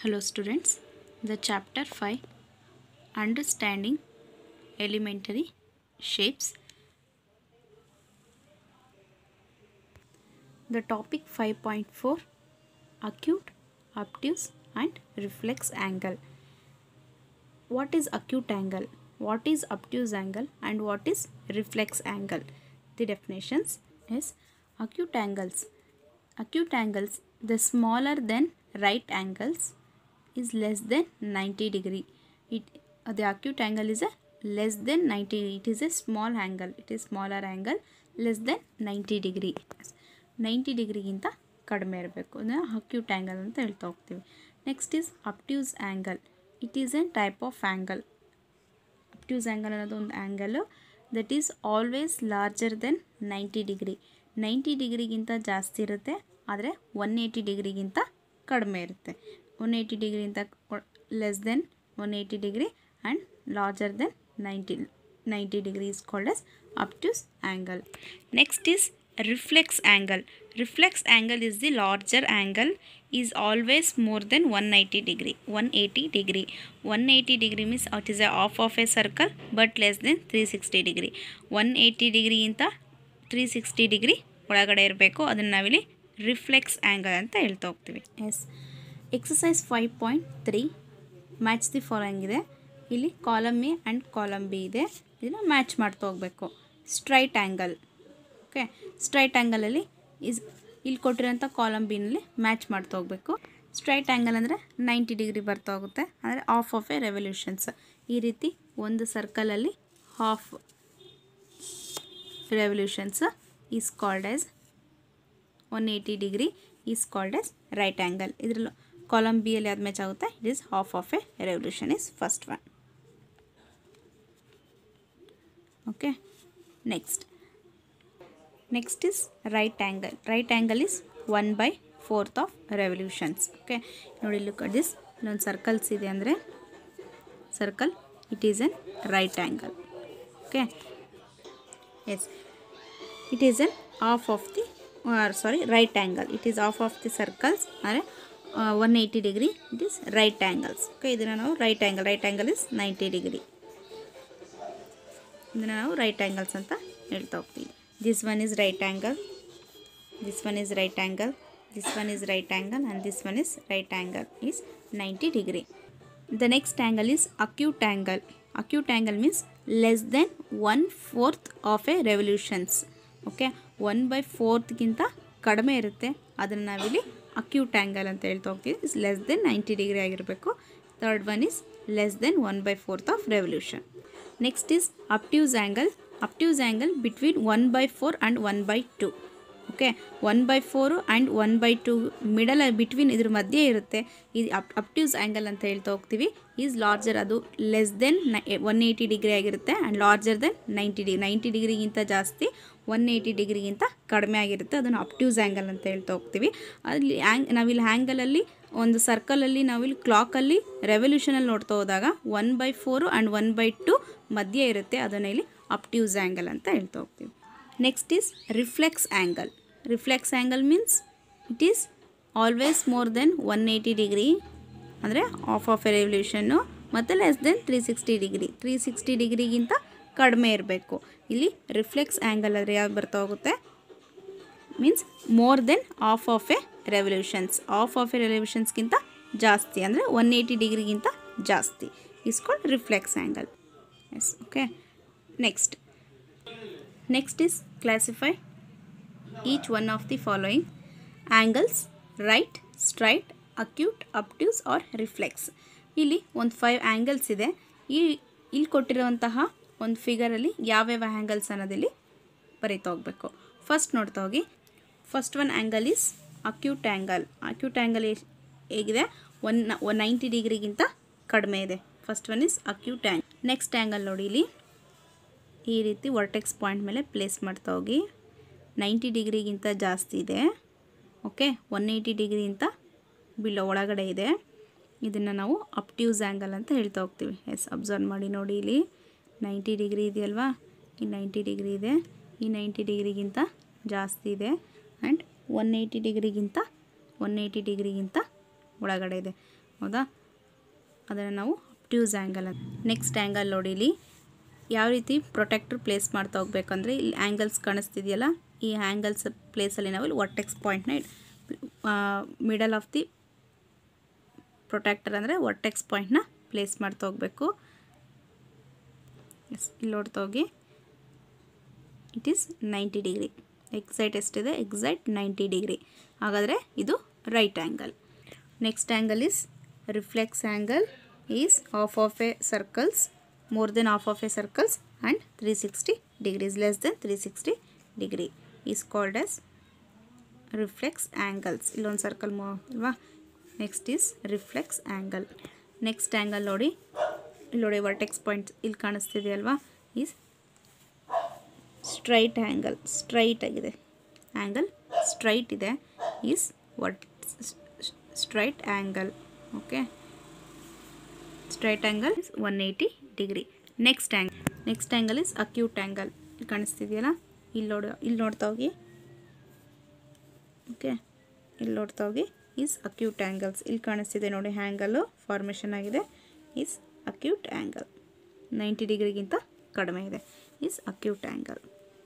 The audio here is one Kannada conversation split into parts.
Hello students, the chapter 5 Understanding Elementary Shapes. The topic 5.4 Acute, Obtuse and Reflex Angle. What is acute angle? What is obtuse angle? And what is reflex angle? The definitions is acute angles. Acute angles, the smaller than right angles is less than 90 degree. It uh, the acute angle is a less than 90. It is a small angle. It is smaller angle less than 90 degree. 90 ಡಿಗ್ರಿಗಿಂತ ಕಡಿಮೆ ಇರಬೇಕು ಅದನ್ನು ಅಕ್ಯೂಟ್ ಆ್ಯಂಗಲ್ ಅಂತ ಹೇಳ್ತಾ ಹೋಗ್ತೀವಿ next is obtuse angle it is a type of angle obtuse angle ಅನ್ನೋದು ಒಂದು angle that is always larger than ninety degree ninety ಡಿಗ್ರಿಗಿಂತ ಜಾಸ್ತಿ ಇರುತ್ತೆ ಆದರೆ ಒನ್ ಏಯ್ಟಿ ಡಿಗ್ರಿಗಿಂತ ಕಡಿಮೆ ಇರುತ್ತೆ ಒನ್ ಏಯ್ಟಿ ಡಿಗ್ರಿಗಿಂತ less than one eighty degree and larger than ninety ninety degree is called as obtuse angle. Next is reflex angle. Reflex angle is the larger angle is always more than 180 degree. 180 degree. 180 degree means it is a half of a circle but less than 360 degree. 180 degree ಇಂತ 360 ಡಿಗ್ರಿ ಒಳಗಡೆ ಇರಬೇಕು ಅದನ್ನು ನಾವಿಲ್ಲಿ ರಿಫ್ಲೆಕ್ಸ್ ಆ್ಯಂಗಲ್ ಅಂತ ಹೇಳ್ತಾ ಹೋಗ್ತೀವಿ yes exercise five point three match the following ಇದೆ ಇಲ್ಲಿ column A and column B ಇದೆ ಇದನ್ನು ಮ್ಯಾಚ್ ಮಾಡ್ತಾ ಹೋಗಬೇಕು ಸ್ಟ್ರೈಟ್ ಆ್ಯಂಗಲ್ ಓಕೆ ಸ್ಟ್ರೈಟ್ ಆ್ಯಂಗಲಲ್ಲಿ ಇಸ್ ಇಲ್ಲಿ ಕೊಟ್ಟಿರೋಂಥ ಕಾಲಮ್ ಬಿನಲ್ಲಿ ಮ್ಯಾಚ್ ಮಾಡ್ತಾ ಹೋಗಬೇಕು ಸ್ಟ್ರೈಟ್ ಆ್ಯಂಗಲ್ ಅಂದರೆ ನೈಂಟಿ ಡಿಗ್ರಿ ಬರ್ತಾ ಹೋಗುತ್ತೆ ಅಂದರೆ ಆಫ್ ಆಫ್ ಎ ರೆವಲ್ಯೂಷನ್ಸ್ ಈ ರೀತಿ ಒಂದು ಸರ್ಕಲಲ್ಲಿ half revolutions is called as one eighty degree is called as right angle ಇದರಲ್ಲಿ ಕಾಲಮ್ ಬಿಯಲ್ಲಿ ಯಾವ್ದು ಮ್ಯಾಚ್ ಆಗುತ್ತೆ it is half of a revolution is first one okay next next is right angle right angle is one by fourth of revolutions okay ನೋಡಿ ಲುಕ್ ಅಟ್ ದಿಸ್ ಇಲ್ಲೊಂದು ಸರ್ಕಲ್ಸ್ ಇದೆ ಅಂದರೆ circle it is an right angle okay yes it is an half of the sorry right angle it is half of the circles ಅಂದರೆ one eighty degree it is right angles okay ಇದನ್ನು ನಾವು right angle right angle is ninety degree ಇದನ್ನು ನಾವು ರೈಟ್ ಆ್ಯಂಗಲ್ಸ್ ಅಂತ ಹೇಳ್ತಾ ಹೋಗ್ತೀವಿ this one is right angle this one is right angle this one is right angle and this one is right angle is ninety degree the next angle is acute angle acute angle means less than one fourth of a revolutions okay one by ಫೋರ್ತ್ಗಿಂತ ಕಡಿಮೆ ಇರುತ್ತೆ ಅದನ್ನು ನಾವಿಲ್ಲಿ ಅಕ್ಯೂಟ್ ಆ್ಯಂಗಲ್ ಅಂತ ಹೇಳ್ತಾ ಹೋಗ್ತೀವಿ is less than ninety degree ಆಗಿರಬೇಕು third one is less than one by fourth of revolution next is obtuse angle obtuse angle between one by four and one by two okay one by four and one by two middle between ಇದ್ರ ಮಧ್ಯೆ ಇರುತ್ತೆ ಇದು ಅಪ್ ಅಪ್ಟ್ಯೂಸ್ ಆ್ಯಂಗಲ್ ಅಂತ ಹೇಳ್ತಾ ಹೋಗ್ತೀವಿ ಈಸ್ ಲಾರ್ಜರ್ ಅದು less than one eighty degree ಆಗಿರುತ್ತೆ and larger than ninety degree ninety ಡಿಗ್ರಿಗಿಂತ ಜಾಸ್ತಿ ಒನ್ ಏಯ್ಟಿ ಡಿಗ್ರಿಗಿಂತ ಕಡಿಮೆ ಆಗಿರುತ್ತೆ ಅದನ್ನು ಅಪ್ಟ್ಯೂಸ್ ಆ್ಯಂಗಲ್ ಅಂತ ಹೇಳ್ತಾ ಹೋಗ್ತೀವಿ ಅಲ್ಲಿ ಆ್ಯಂಗ್ ನಾವಿಲ್ಲಿ ಆ್ಯಂಗಲಲ್ಲಿ ಒಂದು ಸರ್ಕಲಲ್ಲಿ ನಾವಿಲ್ಲಿ ಕ್ಲಾಕಲ್ಲಿ ರೆವಲ್ಯೂಷನಲ್ಲಿ ನೋಡ್ತಾ ಹೋದಾಗ one by four and one by two ಮಧ್ಯೆ ಇರುತ್ತೆ ಅದನ್ನು ಇಲ್ಲಿ ಅಪ್ಟ್ಯೂಸ್ ಆ್ಯಂಗಲ್ ಅಂತ ಹೇಳ್ತಾ ಹೋಗ್ತೀವಿ next is reflex angle reflex angle means it is always more than one eighty degree ಅಂದರೆ ಆಫ್ ಆಫ್ ಎ ರೆವಲ್ಯೂಷನ್ನು ಮತ್ತು less than three sixty degree three sixty ಡಿಗ್ರಿಗಿಂತ ಕಡಿಮೆ ಇರಬೇಕು ಇಲ್ಲಿ ರಿಫ್ಲೆಕ್ಸ್ ಆ್ಯಂಗಲ್ ಆದರೆ ಯಾವ್ದು ಬರ್ತಾ ಹೋಗುತ್ತೆ means more than half of a revolutions half of a ರೆವಲ್ಯೂಷನ್ಸ್ಗಿಂತ ಜಾಸ್ತಿ ಅಂದರೆ ಒನ್ ಏಯ್ಟಿ ಡಿಗ್ರಿಗಿಂತ ಜಾಸ್ತಿ ಇಸ್ಕೊಂಡು reflex angle yes okay next next is classify each one of the following angles right straight acute obtuse or reflex ಇಲ್ಲಿ ಒಂದು ಫೈವ್ ಆ್ಯಂಗಲ್ಸ್ ಇದೆ ಈ ಇಲ್ಲಿ ಕೊಟ್ಟಿರುವಂತಹ ಒಂದು ಫಿಗರಲ್ಲಿ ಯಾವ್ಯಾವ ಆ್ಯಂಗಲ್ಸ್ ಅನ್ನೋದಿಲ್ಲಿ ಬರೀತಾ ಹೋಗಬೇಕು ಫಸ್ಟ್ ನೋಡ್ತಾ ಹೋಗಿ first one angle is acute angle acute angle ಹೇಗಿದೆ ಒನ್ ಒನ್ ನೈಂಟಿ ಡಿಗ್ರಿಗಿಂತ ಕಡಿಮೆ ಇದೆ first one is acute angle next angle ನೋಡಿ ಇಲ್ಲಿ ಈ ರೀತಿ ವರ್ಟೆಕ್ಸ್ ಪಾಯಿಂಟ್ ಮೇಲೆ ಪ್ಲೇಸ್ ಮಾಡ್ತಾ ಹೋಗಿ ನೈಂಟಿ ಡಿಗ್ರಿಗಿಂತ ಜಾಸ್ತಿ ಇದೆ ಓಕೆ ಒನ್ ಏಯ್ಟಿ ಡಿಗ್ರಿಗಿಂತ ಬಿಲೋ ಒಳಗಡೆ ಇದೆ ಇದನ್ನು ನಾವು ಅಪ್ಟ್ಯೂಸ್ ಆ್ಯಂಗಲ್ ಅಂತ ಹೇಳ್ತಾ ಹೋಗ್ತೀವಿ ಎಸ್ ಅಬ್ಸರ್ವ್ ಮಾಡಿ ನೋಡಿ ಇಲ್ಲಿ ನೈಂಟಿ ಡಿಗ್ರಿ ಇದೆಯಲ್ವಾ ಈ ನೈಂಟಿ ಡಿಗ್ರಿ ಇದೆ ಈ ನೈಂಟಿ ಡಿಗ್ರಿಗಿಂತ ಜಾಸ್ತಿ ಇದೆ ಆ್ಯಂಡ್ ಒನ್ ಏಯ್ಟಿ ಡಿಗ್ರಿಗಿಂತ ಒನ್ ಏಯ್ಟಿ ಡಿಗ್ರಿಗಿಂತ ಒಳಗಡೆ ಇದೆ ಹೌದಾ ಅದನ್ನು ನಾವು ಅಪ್ಟ್ಯೂಸ್ ಆ್ಯಂಗಲ್ ಅಂತ ನೆಕ್ಸ್ಟ್ ಆ್ಯಂಗಲ್ ನೋಡಿ ಇಲ್ಲಿ ಯಾವ ರೀತಿ ಪ್ರೊಟೆಕ್ಟರ್ ಪ್ಲೇಸ್ ಮಾಡ್ತಾ ಹೋಗ್ಬೇಕಂದ್ರೆ ಇಲ್ಲಿ ಆ್ಯಂಗಲ್ಸ್ ಕಾಣಿಸ್ತಿದೆಯಲ್ಲ ಈ ಆ್ಯಂಗಲ್ಸ್ ಪ್ಲೇಸಲ್ಲಿ ನಾವು ಇಲ್ಲಿ ವರ್ಟೆಕ್ಸ್ ಪಾಯಿಂಟ್ನ ಮಿಡಲ್ ಆಫ್ ದಿ ಪ್ರೊಟೆಕ್ಟರ್ ಅಂದರೆ ವರ್ಟೆಕ್ಸ್ ಪಾಯಿಂಟ್ನ ಪ್ಲೇಸ್ ಮಾಡ್ತಾ ಹೋಗಬೇಕು ಎಸ್ ಇಲ್ಲಿ ನೋಡ್ತಾ ಹೋಗಿ it is ninety degree exact ಎಷ್ಟಿದೆ ಎಕ್ಸೈಟ್ ನೈಂಟಿ ಡಿಗ್ರಿ ಹಾಗಾದರೆ ಇದು right angle next angle is reflex angle is half of a circles more than half of a circles and three sixty degrees less than three sixty degree is called as reflex angles ಇಲ್ಲೊಂದು ಸರ್ಕಲ್ ಮೋ ಅಲ್ವಾ next is reflex angle next angle ನೋಡಿ ಇಲ್ಲಿ ನೋಡಿ ವರ್ಟೆಕ್ಸ್ ಪಾಯಿಂಟ್ ಇಲ್ಲಿ ಕಾಣಿಸ್ತಿದೆ ಅಲ್ವಾ ಈಸ್ ಸ್ಟ್ರೈಟ್ ಆ್ಯಂಗಲ್ ಸ್ಟ್ರೈಟ್ ಆಗಿದೆ ಆ್ಯಂಗಲ್ ಸ್ಟ್ರೈಟ್ ಇದೆ is what straight angle okay straight angle is one eighty degree next angle next angle is acute angle ಇಲ್ಲಿ ಕಾಣಿಸ್ತಿದೆಯಲ್ಲ ಇಲ್ಲಿ ನೋಡ ಇಲ್ಲಿ ನೋಡ್ತಾ ಹೋಗಿ ಓಕೆ ಇಲ್ಲಿ ನೋಡ್ತಾ ಹೋಗಿ ಈಸ್ ಅಕ್ಯೂಟ್ ಆ್ಯಂಗಲ್ಸ್ ಇಲ್ಲಿ ಕಾಣಿಸ್ತಿದೆ ನೋಡಿ ಹ್ಯಾಂಗಲ್ಲು ಫಾರ್ಮೇಷನ್ ಆಗಿದೆ ಈಸ್ ಅಕ್ಯೂಟ್ ಆ್ಯಂಗಲ್ ನೈಂಟಿ ಡಿಗ್ರಿಗಿಂತ ಕಡಿಮೆ ಇದೆ is acute angle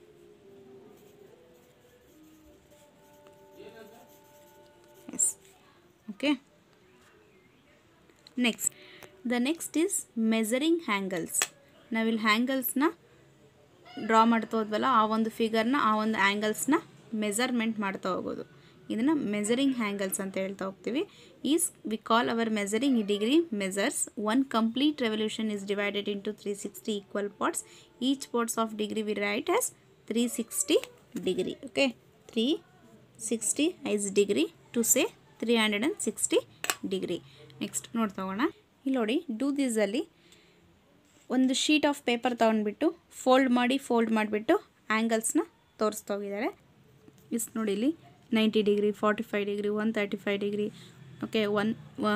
yes okay next the next is measuring angles ನಾವಿಲ್ಲಿ ಹ್ಯಾಂಗಲ್ಸ್ನ ಡ್ರಾ ಮಾಡ್ತಾ ಹೋದ್ವಲ್ಲ ಆ ಒಂದು ಫಿಗರ್ನ ಆ ಒಂದು ಆ್ಯಂಗಲ್ಸ್ನ ಮೆಸರ್ಮೆಂಟ್ ಮಾಡ್ತಾ ಹೋಗೋದು ಇದನ್ನು ಮೆಸರಿಂಗ್ ಹ್ಯಾಂಗಲ್ಸ್ ಅಂತ ಹೇಳ್ತಾ ಹೋಗ್ತೀವಿ is we call our measuring degree measures one complete revolution is divided into three sixty equal parts each parts of degree we write as three sixty degree okay three sixty is degree to say three hundred and sixty degree next ನೋಡ್ತಾ ಹೋಗೋಣ ಇಲ್ಲಿ ನೋಡಿ ಡೂ ದಿಸಲ್ಲಿ ಒಂದು ಶೀಟ್ ಆಫ್ ಪೇಪರ್ ತೊಗೊಂಡ್ಬಿಟ್ಟು ಫೋಲ್ಡ್ ಮಾಡಿ ಫೋಲ್ಡ್ ಮಾಡಿಬಿಟ್ಟು ಆ್ಯಂಗಲ್ಸ್ನ ತೋರಿಸ್ತಾ ಹೋಗಿದ್ದಾರೆ ಇಸ್ ನೋಡಿ ಇಲ್ಲಿ ninety degree forty five degree one thirty five degree okay one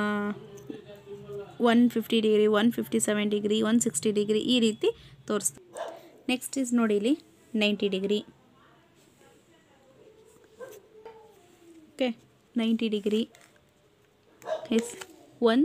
one fifty degree one fifty seven degree one sixty degree ಈ ರೀತಿ ತೋರಿಸ್ತಾ ನೆಕ್ಸ್ಟ್ ಇಸ್ ನೋಡಿ ಇಲ್ಲಿ ninety degree okay ninety degree yes one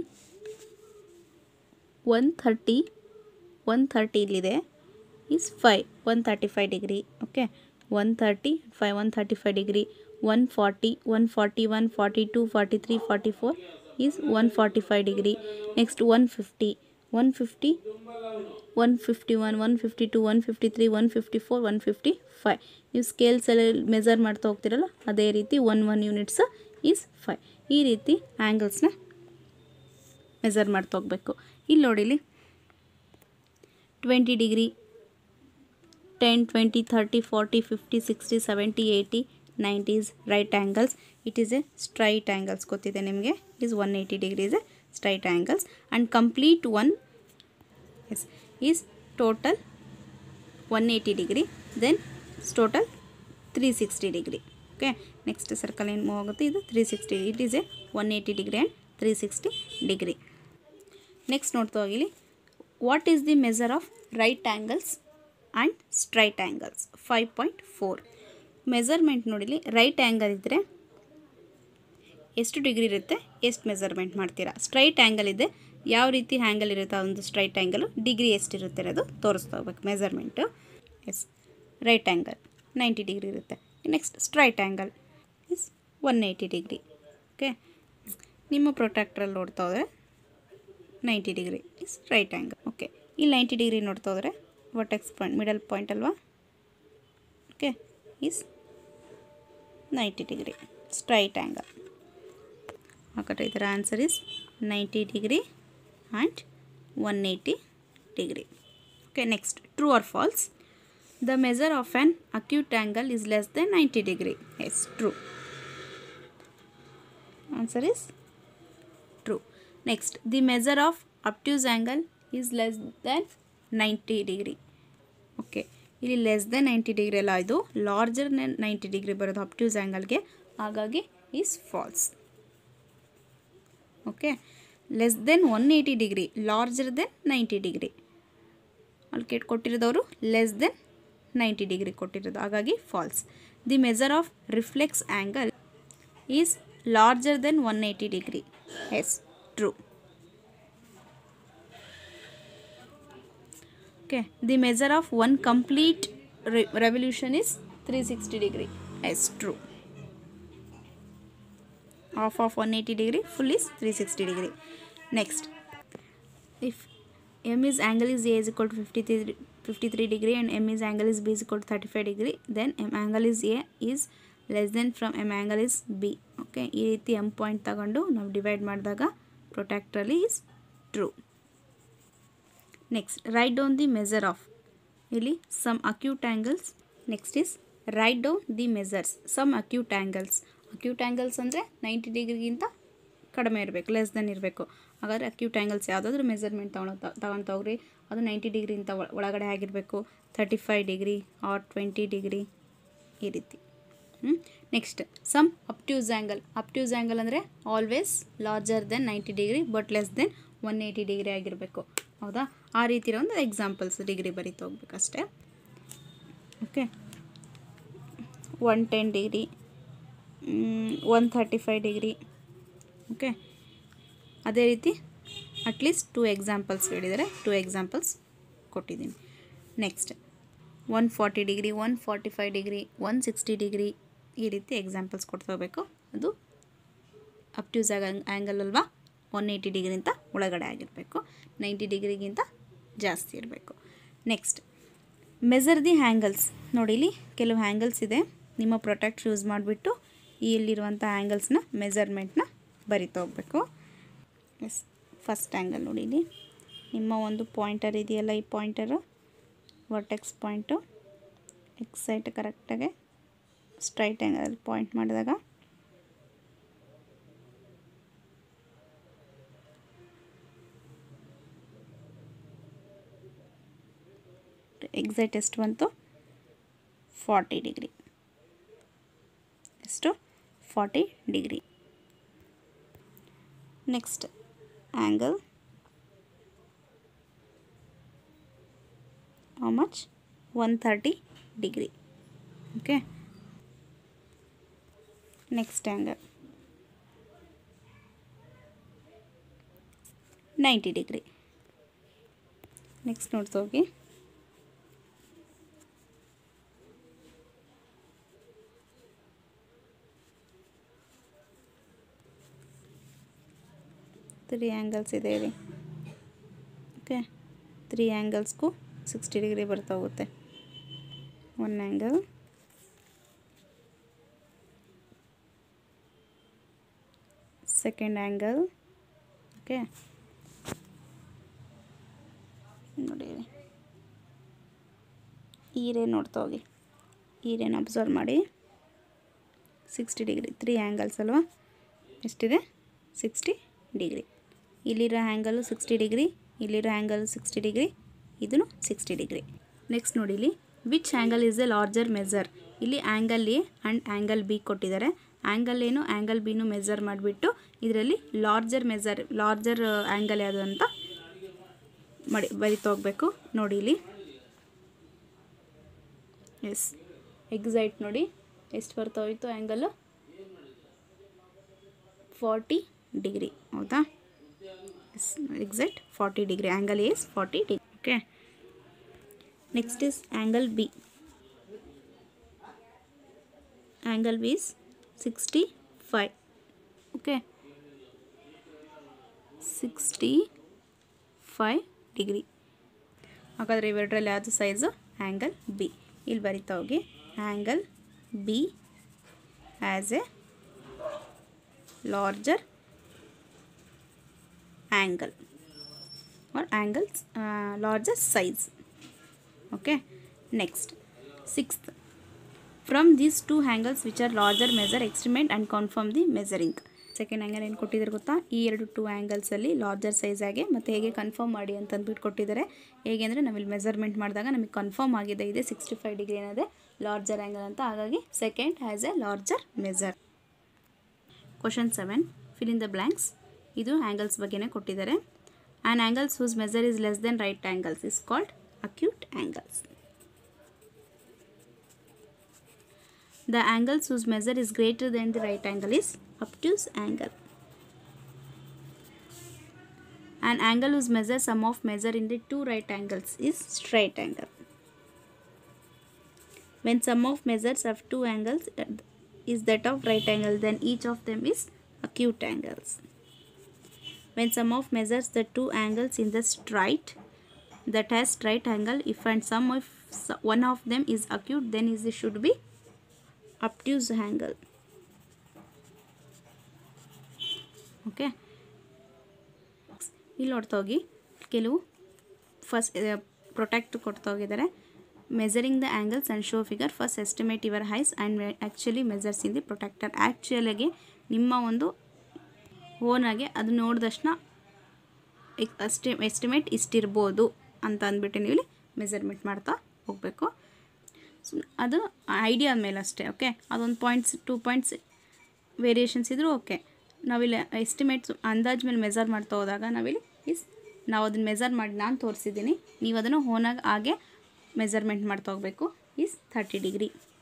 one thirty one thirty ಇಲ್ಲಿದೆ is five one thirty five degree okay one thirty five one thirty five degree one forty one forty one forty two forty three forty four is one forty five degree next one fifty one fifty one fifty one one fifty two one fifty three one fifty four one fifty five ನೀವು ಸ್ಕೇಲ್ಸಲ್ಲಿ ಮೆಜರ್ ಮಾಡ್ತಾ ಹೋಗ್ತಿರಲ್ಲ ಅದೇ ರೀತಿ one one units is five ಈ ರೀತಿ ಆ್ಯಂಗಲ್ಸ್ನ ಮೆಜರ್ ಮಾಡ್ತಾ ಹೋಗಬೇಕು ಇಲ್ಲಿ ನೋಡಿ ಇಲ್ಲಿ twenty degree ten twenty thirty forty fifty sixty seventy eighty nineties right angles it is a straight angles ಗೊತ್ತಿದೆ ನಿಮಗೆ it is one eighty degree is a straight angles and complete one is is total one eighty degree then total three sixty degree okay next circle ಏನು ಮೂವ್ ಆಗುತ್ತೆ ಇದು three sixty it is a one eighty degree and three sixty degree next ನೋಡ್ತಾ ಹೋಗಿಲಿ what is the measure of right angles and straight angles five point four measurement ನೋಡಿಲಿ ರೈಟ್ ಆ್ಯಂಗಲ್ ಇದ್ದರೆ ಎಷ್ಟು ಡಿಗ್ರಿ ಇರುತ್ತೆ ಎಷ್ಟು ಮೆಜರ್ಮೆಂಟ್ ಮಾಡ್ತೀರಾ ಸ್ಟ್ರೈಟ್ ಆ್ಯಂಗಲ್ ಇದೆ ಯಾವ ರೀತಿ ಹ್ಯಾಂಗಲ್ ಇರುತ್ತೆ ಆ ಒಂದು ಸ್ಟ್ರೈಟ್ ಆ್ಯಂಗಲು ಡಿಗ್ರಿ ಎಷ್ಟಿರುತ್ತೆ ಅನ್ನೋದು ತೋರಿಸ್ತಾ ಹೋಗ್ಬೇಕು measurement is right angle ninety degree ಇರುತ್ತೆ next straight angle is one eighty degree okay ನಿಮ್ಮ ಪ್ರೊಟ್ರಾಕ್ಟ್ರಲ್ಲಿ ನೋಡ್ತಾ ಹೋದರೆ ninety degree is right angle okay ಇಲ್ಲಿ ನೈಂಟಿ ಡಿಗ್ರಿ ನೋಡ್ತಾ ಹೋದರೆ ವರ್ಟೆಕ್ಸ್ ಪಾಯಿಂಟ್ ಮಿಡಲ್ ಪಾಯಿಂಟ್ ಅಲ್ವಾ okay is ninety degree straight angle ಹಾಗಾದ್ರೆ ಇದರ answer is ninety degree and one eighty degree okay next true or false the measure of an acute angle is less than ninety degree is true answer is true next the measure of obtuse angle is less than ninety degree okay ಇಲ್ಲಿ ಲೆಸ್ ದೆನ್ ನೈಂಟಿ ಡಿಗ್ರಿ ಎಲ್ಲ ಇದು ಲಾರ್ಜರ್ ನೈಂಟಿ ಡಿಗ್ರಿ ಬರೋದು ಅಪ್ಟ್ಯೂಸ್ ಆ್ಯಂಗಲ್ಗೆ ಹಾಗಾಗಿ is false okay less than one eighty degree larger than ninety degree ಅಲ್ಲಿ ಕೆಟ್ ಕೊಟ್ಟಿರೋದವರು ಲೆಸ್ ದೆನ್ ನೈಂಟಿ ಡಿಗ್ರಿ ಕೊಟ್ಟಿರೋದು ಹಾಗಾಗಿ false the measure of reflex angle is larger than one eighty degree is true. Okay, the measure of one complete re- revolution is 360 degree. Yes, true. Half of 180 degree, full is 360 degree. Next, if m is angle is a is equal to 53, 53 degree and m is angle is b is equal to 35 degree, then m angle is a is less than from M angle is B okay ಈ ರೀತಿ ಎಮ್ ಪಾಯಿಂಟ್ ತಗೊಂಡು ನಾವು ಡಿವೈಡ್ ಮಾಡಿದಾಗ ಪ್ರೊಟ್ಯಾಕ್ಟ್ರಲ್ಲಿ is true next write down the measure of ಇಲ್ಲಿ some acute angles next is write down the measures some acute angles acute angles ಅಂದರೆ ನೈಂಟಿ ಡಿಗ್ರಿಗಿಂತ ಕಡಿಮೆ ಇರಬೇಕು ಲೆಸ್ ದೆನ್ ಇರಬೇಕು ಹಾಗಾದರೆ ಅಕ್ಯೂಟ್ ಆ್ಯಂಗಲ್ಸ್ ಯಾವುದಾದ್ರೂ ಮೆಜರ್ಮೆಂಟ್ ತೊಗೊಳೋ ತಗೊಂತ ಹೋಗ್ರಿ ಅದು ನೈಂಟಿ ಡಿಗ್ರಿಗಿಂತ ಒಳಗಡೆ ಆಗಿರಬೇಕು thirty five degree or twenty degree ಈ ರೀತಿ next some obtuse angle obtuse angle ಅಂದರೆ always larger than ninety degree but less than one eighty degree ಆಗಿರಬೇಕು ಹೌದಾ ಆ ರೀತಿ ಇರೋ ಒಂದು ಎಕ್ಸಾಂಪಲ್ಸ್ ಡಿಗ್ರಿ ಬರೀತಾ ಹೋಗ್ಬೇಕಷ್ಟೇ okay one ten degree one thirty five degree okay ಅದೇ ರೀತಿ ಅಟ್ಲೀಸ್ಟ್ ಟೂ ಎಕ್ಸಾಂಪಲ್ಸ್ ಹೇಳಿದರೆ ಟೂ ಎಕ್ಸಾಂಪಲ್ಸ್ ಕೊಟ್ಟಿದ್ದೀನಿ next one forty degree one forty five degree one sixty degree ಈ ರೀತಿ ಎಕ್ಸಾಂಪಲ್ಸ್ ಕೊಡ್ತಾ ಹೋಗಬೇಕು ಅದು ಅಪ್ಟ್ಯೂಸ್ ಆಗ ಆ್ಯಂಗಲ್ ಅಲ್ವಾ ಒನ್ ಏಯ್ಟಿ ಡಿಗ್ರಿಗಿಂತ ಒಳಗಡೆ ಆಗಿರಬೇಕು ನೈಂಟಿ ಡಿಗ್ರಿಗಿಂತ ಜಾಸ್ತಿ ಇರಬೇಕು ನೆಕ್ಸ್ಟ್ ಮೆಜರ್ ದಿ ಹ್ಯಾಂಗಲ್ಸ್ ನೋಡಿ ಇಲ್ಲಿ ಕೆಲವು ಹ್ಯಾಂಗಲ್ಸ್ ಇದೆ ನಿಮ್ಮ ಪ್ರೊಟೆಕ್ಟ್ ಯೂಸ್ ಮಾಡಿಬಿಟ್ಟು ಈ ಇಲ್ಲಿರುವಂಥ ಆ್ಯಂಗಲ್ಸ್ನ ಮೆಜರ್ಮೆಂಟ್ನ ಬರಿತಾ ಹೋಗಬೇಕು ಎಸ್ ಫಸ್ಟ್ ಆ್ಯಂಗಲ್ ನೋಡಿ ಇಲ್ಲಿ ನಿಮ್ಮ ಒಂದು ಪಾಯಿಂಟರ್ ಇದೆಯಲ್ಲ ಈ ಪಾಯಿಂಟರು ವರ್ಟೆಕ್ಸ್ ಪಾಯಿಂಟು ಎಕ್ಸ್ ಸೈಟ್ ಕರೆಕ್ಟಾಗಿ ಸ್ಟ್ರೈಟ್ ಆ್ಯಂಗಲ್ ಪಾಯಿಂಟ್ ಮಾಡಿದಾಗ ಎಕ್ಸೈಟ್ ಎಷ್ಟು ಬಂತು ಫಾರ್ಟಿ ಡಿಗ್ರಿ ಎಷ್ಟು forty degree next angle how much one thirty degree okay next angle ninety degree next ನೋಡ್ತಾ ಹೋಗಿ ತ್ರೀ ಆ್ಯಂಗಲ್ಸ್ ಇದೆ ರೀ ಓಕೆ ತ್ರೀ ಆ್ಯಂಗಲ್ಸ್ಗೂ ಸಿಕ್ಸ್ಟಿ ಡಿಗ್ರಿ ಬರ್ತಾ ಹೋಗುತ್ತೆ one angle second angle okay ನೋಡಿ ಈ ರೇ ನೋಡ್ತಾ ಹೋಗಿ ಈ ರೇನ ಅಬ್ಸರ್ವ್ ಮಾಡಿ ಸಿಕ್ಸ್ಟಿ ಡಿಗ್ರಿ ತ್ರೀ ಆ್ಯಂಗಲ್ಸ್ ಅಲ್ವಾ ಎಷ್ಟಿದೆ ಸಿಕ್ಸ್ಟಿ ಡಿಗ್ರಿ ಇಲ್ಲಿರೋ ಆ್ಯಂಗಲು ಸಿಕ್ಸ್ಟಿ ಡಿಗ್ರಿ ಇಲ್ಲಿರೋ ಆ್ಯಂಗಲ್ ಸಿಕ್ಸ್ಟಿ ಡಿಗ್ರಿ ಇದೂ ಸಿಕ್ಸ್ಟಿ ಡಿಗ್ರಿ ನೆಕ್ಸ್ಟ್ ನೋಡಿ ಇಲ್ಲಿ which angle is a larger measure ಇಲ್ಲಿ angle A and angle B ಕೊಟ್ಟಿದ್ದಾರೆ ಆ್ಯಂಗಲ್ ಏನು ಆ್ಯಂಗಲ್ ಬಿನು ಮೆಜರ್ ಮಾಡಿಬಿಟ್ಟು ಇದರಲ್ಲಿ ಲಾರ್ಜರ್ ಮೆಜರ್ ಲಾರ್ಜರ್ ಆ್ಯಂಗಲ್ ಯಾವುದು ಅಂತ ಮಾಡಿ ಬರಿತಾ ಹೋಗಬೇಕು ನೋಡಿ ಇಲ್ಲಿ ಎಸ್ ಎಕ್ಸೈಟ್ ನೋಡಿ ಎಷ್ಟು ಬರ್ತಾ ಹೋಯ್ತು ಆ್ಯಂಗಲ್ಲು ಫಾರ್ಟಿ ಡಿಗ್ರಿ ಹೌದಾ yes exact forty degree angle is forty degree okay next is angle B angle B is sixty five okay sixty five degree ಹಾಗಾದರೆ ಇವೆರಡರಲ್ಲಿ ಯಾವುದು ಸೈಜು ಆ್ಯಂಗಲ್ ಬಿ ಇಲ್ಲಿ ಬರಿತಾ ಹೋಗಿ angle B as A larger angle or angles uh, larger size okay next sixth from these two angles which are larger measure estimate and confirm the measuring second angle ಏನು ಕೊಟ್ಟಿದ್ದಾರೆ ಗೊತ್ತಾ ಈ ಎರಡು ಟೂ ಆ್ಯಂಗಲ್ಸಲ್ಲಿ ಲಾರ್ಜರ್ ಸೈಜ್ ಆಗಿ ಮತ್ತು ಹೇಗೆ ಕನ್ಫರ್ಮ್ ಮಾಡಿ ಅಂತ ಅಂದ್ಬಿಟ್ಟು ಕೊಟ್ಟಿದ್ದಾರೆ ಹೇಗೆ ಅಂದರೆ ನಾವಿಲ್ಲಿ ಮೆಜರ್ಮೆಂಟ್ ಮಾಡಿದಾಗ ನಮಗೆ ಕನ್ಫರ್ಮ್ ಆಗಿದೆ ಇದೆ ಸಿಕ್ಸ್ಟಿ ಫೈವ್ ಡಿಗ್ರಿ ಏನಿದೆ ಲಾರ್ಜರ್ ಆ್ಯಂಗಲ್ ಅಂತ ಹಾಗಾಗಿ second has a larger measure question seven fill in the blanks ಇದು ಆ್ಯಂಗಲ್ಸ್ ಬಗ್ಗೆನೇ ಕೊಟ್ಟಿದ್ದಾರೆ an angles whose measure is less than right angles is called acute angles the angles whose measure is greater than the right angle is obtuse angle an angle is measure sum of measure in the two right angles is straight angle when sum of measures of two angles is that of right angle then each of them is acute angles when sum of measures the two angles in the straight that has straight angle if and sum of s- one of them is acute then is should be obtuse angle okay ಇಲ್ಲಿ ನೋಡ್ತಾ ಹೋಗಿ ಕೆಲವು ಫಸ್ಟ್ ಪ್ರೊಟೆಕ್ಟ್ ಕೊಡ್ತಾ ಹೋಗಿದ್ದಾರೆ measuring the angles and show figure first estimate your eyes and actually measures in the protractor ಆ್ಯಕ್ಚುಲಾಗಿ ನಿಮ್ಮ ಒಂದು ಓನಾಗೆ ಅದು ನೋಡಿದಷ್ಟು ಅಸ್ಟಿ ಎಸ್ಟಿಮೇಟ್ ಇಷ್ಟಿರ್ಬೋದು ಅಂತ ಅಂದ್ಬಿಟ್ಟು ನೀವು ಇಲ್ಲಿ ಮೆಸರ್ಮೆಂಟ್ ಮಾಡ್ತಾ ಹೋಗಬೇಕು ಸೊ ಅದು ಐಡಿಯಾ ಮೇಲೆ ಅಷ್ಟೇ ಓಕೆ ಅದೊಂದು ಪಾಯಿಂಟ್ಸ್ ಟೂ ಪಾಯಿಂಟ್ಸ್ ವೇರಿಯೇಷನ್ಸ್ ಇದ್ದರೂ ಓಕೆ ನಾವಿಲ್ಲಿ ಎಸ್ಟಿಮೇಟ್ಸ್ ಅಂದಾಜು ಮೇಲೆ ಮೆಸರ್ ಮಾಡ್ತಾ ಹೋದಾಗ ನಾವಿಲ್ಲಿ ಇಸ್ ನಾವು ಅದನ್ನು ಮೆಸರ್ ಮಾಡಿ ನಾನು ತೋರಿಸಿದ್ದೀನಿ ನೀವು ಅದನ್ನು ಓನಾಗಿ ಹಾಗೆ ಮೆಸರ್ಮೆಂಟ್ ಮಾಡ್ತಾ ಹೋಗಬೇಕು ಈಸ್ ಥರ್ಟಿ ಡಿಗ್ರಿ